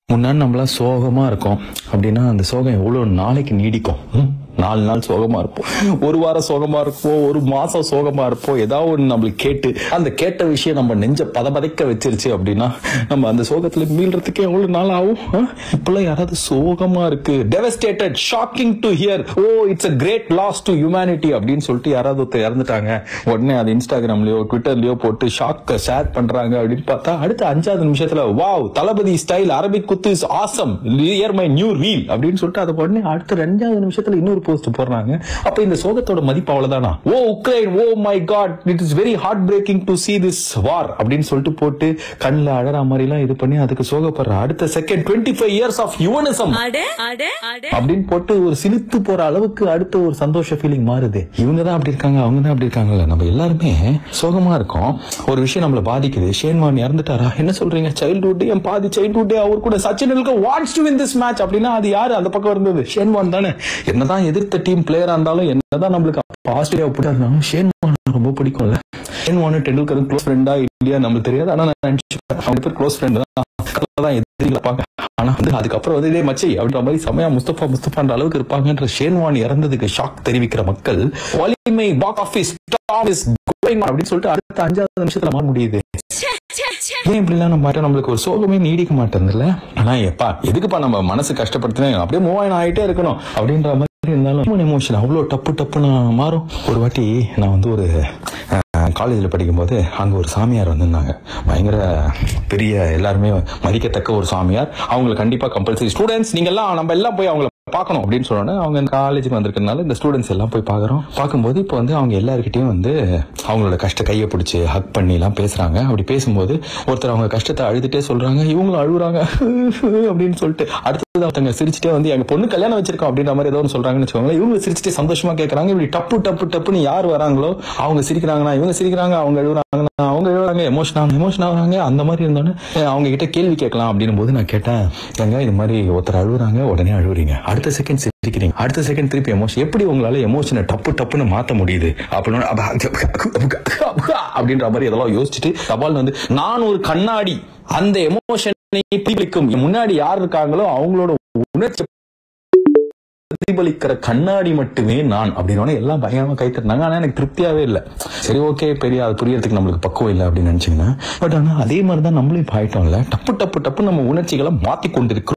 முன்னாடி நம்மளாம் சோகமா இருக்கோம் அப்படின்னா அந்த சோகம் எவ்வளவு நாளைக்கு நீடிக்கும் ம்? நாலு நாள் சோகமா இருப்போம் ஒரு வாரம் சோகமா இருப்போம் ஒரு மாசம் சோகமா இருப்போம் ஏதாவது ஒண்ணு நம்மளுக்கு கேட்டு அந்த கேட்ட விஷயம் நம்ம நெஞ்ச பதபதைக்க வச்சிருச்சு அப்படின்னா நம்ம அந்த சோகத்துல மீள்றதுக்கு எவ்வளவு நாள் ஆகும் ஆ? இப்பெல்லாம் யாராவது சோகமா இருக்கு devastated shocking to hear oh it's a great loss to humanity அப்படின்னு சொல்லிட்டு யாராவது ஒருத்தர் இறந்துட்டாங்க உடனே அது இன்ஸ்டாகிராம்லயோ ட்விட்டர்லயோ போட்டு ஷாக்க ஷேர் பண்றாங்க அப்படின்னு பார்த்தா அடுத்த அஞ்சாவது நிமிஷத்துல wow Thalapathy style Arabic Kuthu is awesome year my new reel அப்படின்னு சொல்லிட்டு அதை உடனே அடுத்த ரெண்டாவது நிமிஷத்துல இன்னொரு போஸ்ட் போடுறாங்க அப்ப இந்த சோகத்தோட மதிப்பு அவ்வளவுதானா oh Ukraine oh my god it is very heartbreaking to see this war அப்படின்னு சொல்லிட்டு போட்டு கண்ணுல அழற மாதிரி எல்லாம் இது பண்ணி அதுக்கு சோகப்படுற அடுத்த second twenty five years of யுவனிசம் அட அட அட அப்படின்னு போட்டு ஒரு சிலித்து போற அளவுக்கு அடுத்த ஒரு சந்தோஷ ஃபீலிங் மாறுது இவங்க தான் அப்படி இருக்காங்க அவங்க தான் அப்படி இருக்காங்கல்ல நம்ம எல்லாருமே சோகமா இருக்கோம் ஒரு விஷயம் நம்மள பாதிக்குது ஷேன்வான் இறந்துட்டாரா என்ன சொல்றீங்க சைல்ட்ஹுட் என் பாதி சைல்ட்ஹுட் அவர் கூட சச்சினுக்கு wants to win this match அப்படின்னா அது யாரு அந்த பக்கம் இருந்தது ஷேன்வான் தானே என்னதான் எதிர்த்த டீம் பிளேயரா இருந்தாலும் என்னதான் நம்மளுக்கு அப்ப ஆஸ்திரேலியா பிடிச்சாலும் ஷேன்வான் ரொம்ப பிடிக்கும்ல ஷேன்வான் டெண்டுல்கர் க்ளோஸ் ஃப்ரெண்டா இல்லையா நம்மளுக்கு தெரியாது ஆனா நான் நினைச்சுப்பேன் அவங்க பேர் க்ளோஸ் ஃப்ரெண்ட் தான் தான் எதிரிகள் இருப்பாங்க ஆனா வந்து அதுக்கப்புறம் வந்து இதே மச்சி அப்படின்ற மாதிரி சமயா முஸ்தபா முஸ்தபான்ற அளவுக்கு இருப்பாங்கன்ற ஷேன்வான் இறந்ததுக்கு ஷாக் தெரிவிக்கிற மக்கள் வலிமை பாக் ஆபீஸ் அப்படின்னு சொல்லிட்டு அடுத்த அஞ்சாவது நிமிஷத்துல மாற முடியுது ஏன் இப்படிலாம் நம்ம மாட்டோம் நம்மளுக்கு ஒரு சோகமே நீடிக்க மாட்டேங்குதுல்ல ஆனா எப்பா எதுக்குப்பா நம்ம மனசு கஷ்டப்படுத்தினா அப்படியே மூவ் ஆகிட்டே இருக்கணும் அப்படின்ற மாதிரி இருந்தாலும் எமோஷன் அவ்வளோ டப்பு டப்புன்னு மாறும் ஒரு வாட்டி நான் வந்து ஒரு காலேஜில் படிக்கும்போது அங்கே ஒரு சாமியார் வந்திருந்தாங்க பயங்கர பெரிய எல்லாருமே மதிக்கத்தக்க ஒரு சாமியார் அவங்களை கண்டிப்பாக கம்பல்சரி ஸ்டூடெண்ட்ஸ் நீங்க எல்லாம் நம்ம எல்லாம் போய் அவங்கள பார்க்கணும் அப்படின்னு சொன்னோன்னே அவங்க இந்த காலேஜுக்கு வந்திருக்கனால இந்த ஸ்டூடெண்ட்ஸ் எல்லாம் போய் பார்க்குறோம் பார்க்கும்போது இப்போ வந்து அவங்க எல்லாருக்கிட்டையும் வந்து அவங்களோட கஷ்ட கையை பிடிச்சி ஹக் பண்ணி எல்லாம் பேசுறாங்க அப்படி பேசும்போது ஒருத்தர் அவங்க கஷ்டத்தை அழுதுட்டே சொல்றாங்க இவங்களும் அழுகுறாங்க அப்படின்னு சொல்லிட்டு அடுத்தது ஒருத்தங்க சிரிச்சுட்டே வந்து எங்க பொண்ணு கல்யாணம் வச்சிருக்கோம் அப்படின்ற மாதிரி ஏதோ ஒன்று சொல்றாங்கன்னு வச்சுக்கோங்களேன் இவங்க சிரிச்சுட்டே சந்தோஷமா கேட்கறாங்க இப்படி டப்பு டப்பு டப்புன்னு யார் வராங்களோ அவங்க சிரிக்கிறாங்கன்னா இவங்க சிரிக்கிறாங்க அவங்க எழுதுறாங்கன்னா அவங்க எழுதுறாங்க எமோஷன் எமோஷன் ஆகுறாங்க அந்த மாதிரி இருந்தோன்னே அஹ் அவங்க கிட்ட கேள்வி கேட்கலாம் அப்படின்னும் போது நான் கேட்டேன் ஏங்க இது மாதிரி ஒருத்தர் அழுகுறாங்க உடனே அழுகுறீங்க அடுத்த செகண்ட் சிரிக்கிறீங்க அடுத்த செகண்ட் திருப்பி எமோஷன் எப்படி உங்களால எமோஷனை டப்பு டப்புன்னு மாத்த முடியுது அப்படின்னு அப்படின்ற மாதிரி இதெல்லாம் யோசிச்சுட்டு தபால் வந்து நான் ஒரு கண்ணாடி அந்த எமோஷனை பிரதிபலிக்கும் முன்னாடி யார் இருக்காங்களோ அவங்களோட உணர்ச்சி பிரதிபலிக்கிற கண்ணாடி மட்டுமே நான் அப்படின்னு எல்லாம் பயங்கரமா கை தட்டினாங்க ஆனா எனக்கு திருப்தியாவே இல்லை சரி ஓகே பெரிய அது புரியறதுக்கு நம்மளுக்கு பக்குவம் இல்லை அப்படின்னு நினைச்சீங்கன்னா பட் ஆனா அதே மாதிரி தான் நம்மளும் இப்ப ஆயிட்டோம்ல டப்பு டப்பு டப்பு நம்ம உணர்ச்சிகளை மாத்தி கொண்டிருக்கிறோம்